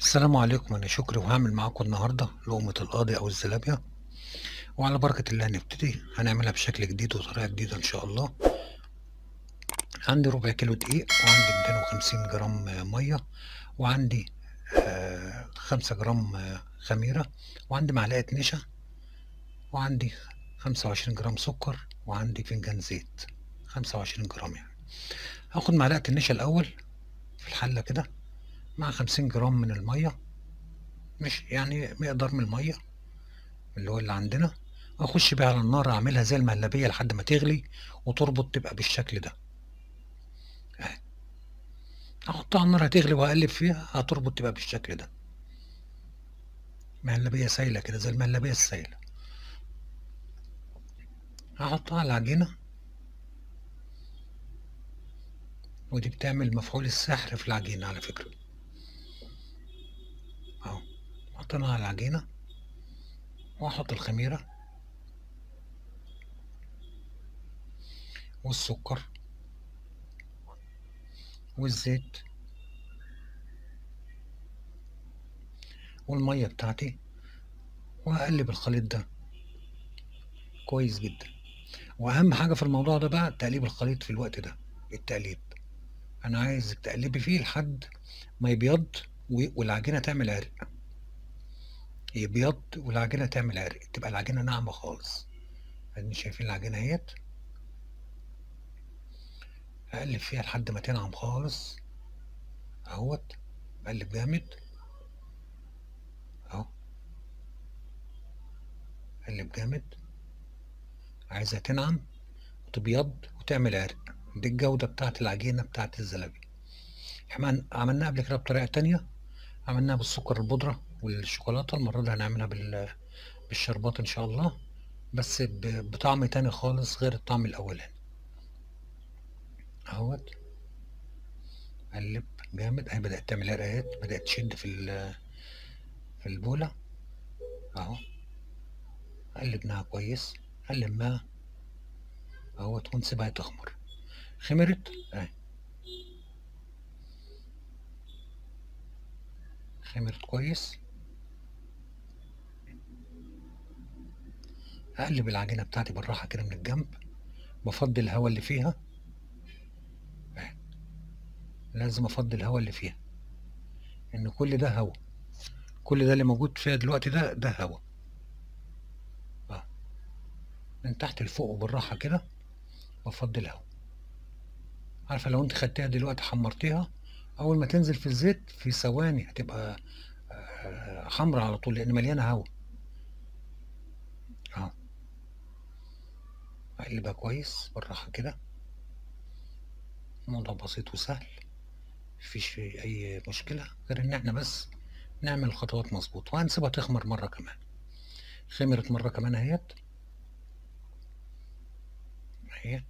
السلام عليكم أنا شكري وهاعمل معاكم النهاردة لقمة القاضي أو الزلابية، وعلى بركة الله هنبتدي هنعملها بشكل جديد وطريقة جديدة إن شاء الله. عندي ربع كيلو دقيق وعندي 250 جرام مَيّة وعندي آآ 5 جرام خميرة وعندي معلقة نشا وعندي 25 جرام سكر وعندي فنجان زيت 25 جرام يعني. هاخد معلقة النشا الأول في الحلة كده مع 50 جرام من المَيّة مش يعني مقدار من المَيّة اللي هو اللي عندنا، وأخش بيها على النار أعملها زي المهلبية لحد ما تغلي وتربط تبقى بالشكل ده. أهي. أحطها على النار هتغلي وأقلب فيها هتربط تبقى بالشكل ده. مهلبية سايلة كده زي المهلبية السايلة. هاحطها على العجينة. ودي بتعمل مفعول السحر في العجينة على فكرة. أهو، حاطينها على العجينة وأحط الخميرة. والسكر. والزيت. والمَيّة بتاعتي، وهاقلب الخليط ده. كويس جدًا. وأهم حاجة في الموضوع ده بقى تقليب الخليط في الوقت ده، التقليب. أنا عايزِك تقلبي فيه لحد ما يبيض و والعجينة تعمل عرق. يبيض والعجينة تعمل عرق، تبقى العجينة ناعمة خالص. أديني شايفين العجينة أهيّة. أقلب فيها لحد ما تنعم خالص. أهوّة، باقلب جامد. أهو. أقلب جامد. عايزها تنعم وتبيض وتعمل عرق، دي الجودة بتاعة العجينة بتاعة الزلابية. إحنا عملناها قبل كده بطريقة تانية، عملناها بالسكر البودرة والشوكولاتة، المرة دي هنعملها بال بالشربات إن شاء الله، بس ب بطعم تاني خالص غير الطعم الأولاني. أهوّة. أقلب جامد، أهي بدأت تعمل عرق أهيّة، بدأت تشد في ال في البولة. أهو. قلبناها كويس، قلبناها أهوّة ونسيبها تخمر. خمرت أهي. خمرت كويس. أقلب العجينة بتاعتي بالراحة كده من الجنب، بافضّي الهوا اللي فيها. أهي. لازم أفضّي الهوا اللي فيها. إن كل ده هوا. كل ده اللي موجود فيها دلوقتي ده، ده هوا. آه. من تحت لفوق وبالراحة كده، وأفضّي الهوا. عارفة لو أنتِ خدتيها دلوقتي حمّرتيها، أول ما تنزل في الزيت في ثواني هتبقى آآ حمرا على طول، لإن مليانة هوا. أهو. أقلبها كويس بالراحة كده. الموضوع بسيط وسهل، ما فيش فيه أي مشكلة غير إن إحنا بس نعمل الخطوات مضبوط، وهنسيبها تخمر مرة كمان. خمرت مرة كمان أهيّة. أهيّة.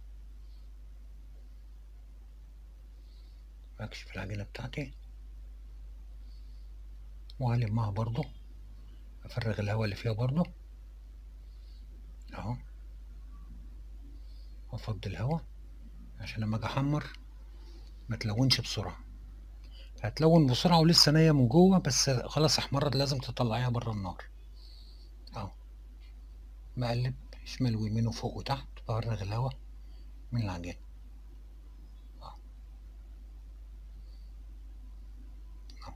باكشف العجينة بتاعتي. وأقلب برضه، أفرّغ الهوا اللي فيها برضه. أهو. وأفضّي الهوا، عشان لمّا آجي أحمّر ما تلوِّنش بسرعة. هتلوِّن بسرعة ولسه نيّة من جوّه، بس خلاص احمرت لازم تطلّعيها برّه النار. أهو. باقلب شمال ويمين وفوق وتحت، بافرّغ الهوا من العجينة. آه. آه.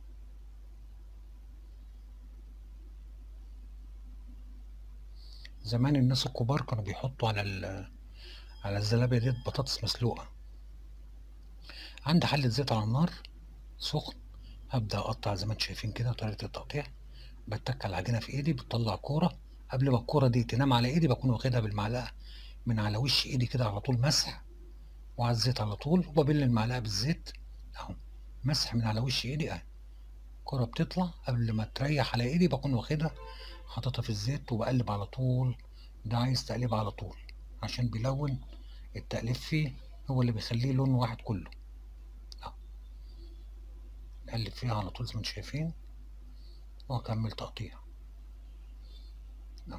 زمان الناس الكبار كانوا بيحطّوا على ال على الزلابية ديّة بطاطس مسلوقة. عندي حلة زيت على النار سخن، هابدأ أقطّع زي ما أنتم شايفين كده طريقة التقطيع. باتّك على العجينة في إيدي بتطلّع كورة، قبل ما الكورة دي تنام على إيدي باكون واخدها بالمعلقة من على وش إيدي كده على طول مسح، وعلى الزيت على طول، وبابِل المعلقة بالزيت أهو، مسح من على وش إيدي أهي. الكورة بتطلع قبل ما تريّح على إيدي باكون واخدها حاططها في الزيت وباقلّب على طول، ده عايز تقليب على طول، عشان بيلوِّن التقليب فيه هو اللي بيخلّيه لون واحد كلّه. أهو. نقلّب فيها على طول زي ما أنتم شايفين، وأكمّل تقطيع. أهو.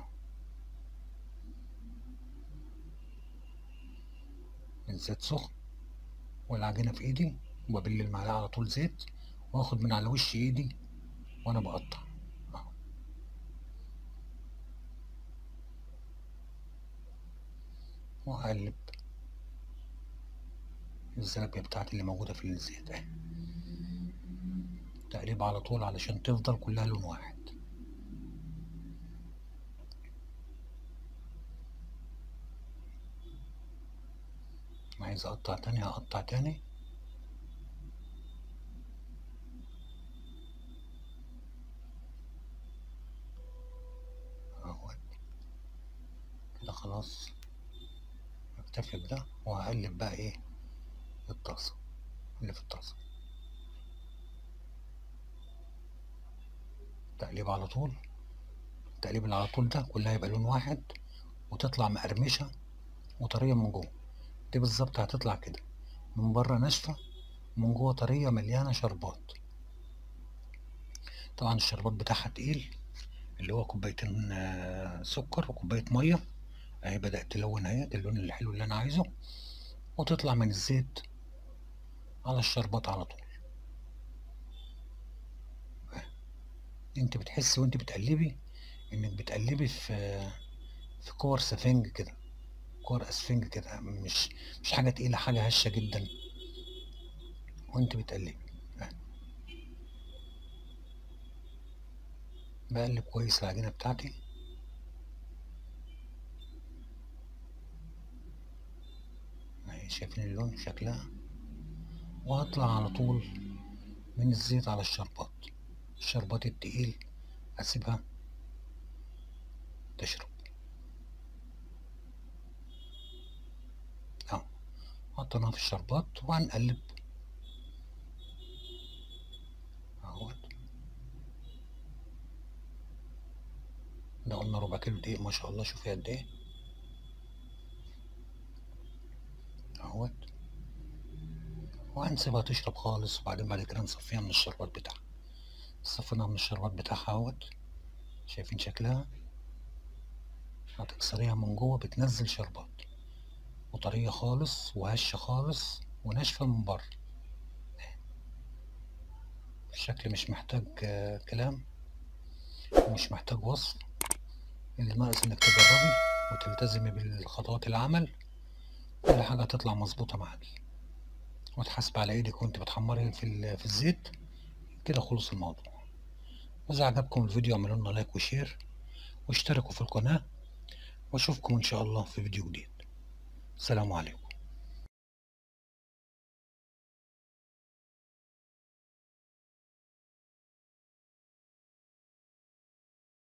الزيت سخن، والعجينة في إيدي، وبابِل المعلقة على طول زيت، وآخد من على وش إيدي وانا بقطع اهو واقلب الزلابية بتاعتي اللي موجودة في الزيت اهي تقليب على طول علشان تفضل كلها لون واحد عايز اقطع تاني هقطع تاني اهوت كده خلاص اكتفي بده وهقلب بقى ايه الطاسة اللي في الطاسة تقليب على طول التقليب اللي على طول ده كلها يبقى لون واحد وتطلع مقرمشة وطرية من جوه دي بالظبط هتطلع كده من بره ناشفة ومن جوه طرية مليانة شربات طبعا الشربات بتاعها تقيل اللي هو كوبايتين آه، سكر وكوباية مية اهي بدأت تلون اهي ده اللون الحلو اللي انا عايزه وتطلع من الزيت على الشربات على طول انت بتحسي وانت بتقلبي انك بتقلبي في في كور سفنج كده كور اسفنج كده مش مش حاجه تقيله حاجه هشه جدا وانت بتقلبي اه. بقلب كويس العجينه بتاعتي اهي شايفين اللون شكلها وهطلع على طول من الزيت على الشربات الشربات التقيل اسيبها تشرب اهو حطيناها في الشربات وهنقلب اهوت ده قلنا ربع كيلو دقيق ما شاء الله شوفي قد ايه اهوت وهنسيبها تشرب خالص وبعدين بعد كده نصفيها من الشربات بتاعها صفيناها من الشربات بتاعها اهوت شايفين شكلها هتكسريها من جوه بتنزل شربات وطرية خالص وهشة خالص وناشفة من بره الشكل مش محتاج آه، كلام ومش محتاج وصف اللي ناقص انك تجربي وتلتزمي بالخطوات العمل كل حاجة هتطلع مظبوطة معاكي وتحاسبي على ايدك وانت بتحمري في, ال- في الزيت كده خلص الموضوع وإذا عجبكم الفيديو اعملوا لنا لايك وشير واشتركوا في القناة واشوفكم ان شاء الله في فيديو جديد السلام عليكم